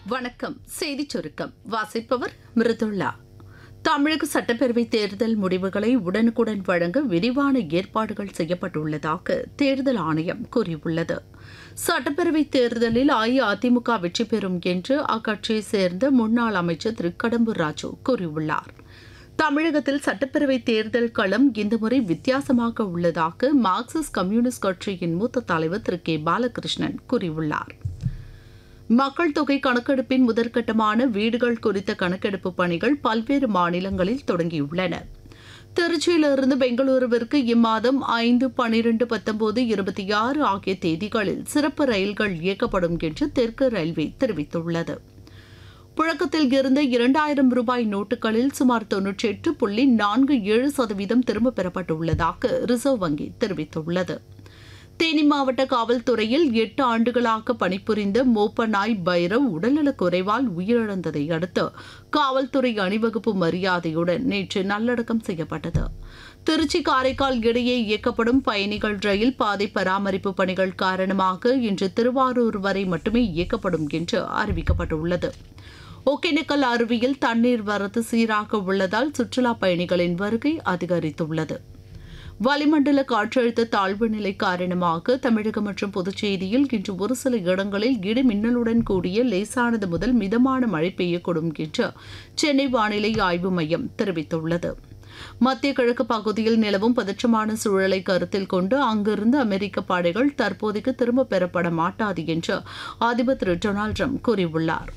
வணக்கம் செய்திச் சுருக்கம் வாசிப்பவர் மிருதுல்லா தமிழக சட்டப்பேரவை தேர்தல் முடிவுகளை உடனுக்குடன் வழங்க விரிவான ஏற்பாடுகள் செய்யப்பட்டுள்ளதாக தேர்தல் ஆணையம் கூறியுள்ளது சட்டப்பேரவை தேர்தலில் அஇஅதிமுக வெற்றி பெறும் என்று அக்கட்சியைச் சேர்ந்த முன்னாள் அமைச்சர் திரு கடம்பூர் ராஜு கூறியுள்ளார் தமிழகத்தில் சட்டப்பேரவை தேர்தல் களம் இந்த முறை வித்தியாசமாக உள்ளதாக மார்க்சிஸ்ட் கம்யூனிஸ்ட் கட்சியின் மூத்த தலைவர் திரு கே பாலகிருஷ்ணன் கூறியுள்ளார் மக்கள் தொகை கணக்கெடுப்பின் முதற்கட்டமான வீடுகள் குறித்த கணக்கெடுப்பு பணிகள் பல்வேறு மாநிலங்களில் தொடங்கியுள்ளன திருச்சியிலிருந்து பெங்களூருவிற்கு இம்மாதம் ஐந்து பனிரெண்டு பத்தொன்பது இருபத்தி ஆறு ஆகிய தேதிகளில் சிறப்பு ரயில்கள் இயக்கப்படும் என்று தெற்கு ரயில்வே தெரிவித்துள்ளது புழக்கத்தில் இருந்த இரண்டாயிரம் ரூபாய் நோட்டுகளில் சுமார் தொன்னூற்றி எட்டு புள்ளி நான்கு ஏழு சதவீதம் திரும்பப் பெறப்பட்டுள்ளதாக ரிசர்வ் வங்கி தெரிவித்துள்ளது தேனி மாவட்ட காவல்துறையில் எட்டு ஆண்டுகளாக பணிபுரிந்த மோப்ப நாய் பைரவ் உடல்நலக் குறைவால் உயிரிழந்ததை அடுத்து காவல்துறை அணிவகுப்பு மரியாதையுடன் நேற்று நல்லடக்கம் செய்யப்பட்டது திருச்சி காரைக்கால் இடையே இயக்கப்படும் பயணிகள் ரயில் பாதை பராமரிப்பு பணிகள் காரணமாக இன்று திருவாரூர் வரை மட்டுமே இயக்கப்படும் என்று அறிவிக்கப்பட்டுள்ளது ஒகேனக்கல் அருவியில் தண்ணீர் வரத்து சீராக உள்ளதால் சுற்றுலா பயணிகளின் வருகை அதிகரித்துள்ளது வளிமண்டல காற்றழுத்த தாழ்வு நிலை காரணமாக தமிழகம் மற்றும் புதுச்சேரியில் இன்று ஒரு சில இடங்களில் இடி மின்னலுடன் கூடிய லேசானது முதல் மிதமான மழை பெய்யக்கூடும் என்று சென்னை வானிலை ஆய்வு மையம் தெரிவித்துள்ளது மத்திய கிழக்கு பகுதியில் நிலவும் பதற்றமான சூழலை கருத்தில் கொண்டு அங்கிருந்து அமெரிக்க படைகள் தற்போதைக்கு திரும்பப் பெறப்பட மாட்டாது என்று அதிபர் திரு டொனால்டு ட்ரம்ப் கூறியுள்ளார்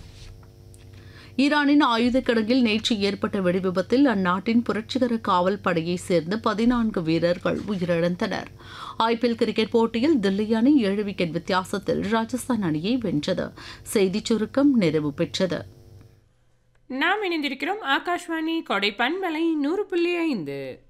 ஈரானின் ஆயுத கிடங்கில் நேற்று ஏற்பட்ட வெடிவிபத்தில் அந்நாட்டின் புரட்சிகர காவல் படையைச் சேர்ந்த பதினான்கு வீரர்கள் உயிரிழந்தனர் ஐபிஎல் கிரிக்கெட் போட்டியில் தில்லி அணி ஏழு விக்கெட் வித்தியாசத்தில் ராஜஸ்தான் அணியை வென்றது செய்திச் சுருக்கம் நிறைவு பெற்றது நாம் இணைந்திருக்கிறோம் ஆகாஷ்வாணி கொடை பண்பலை நூறு புள்ளி ஐந்து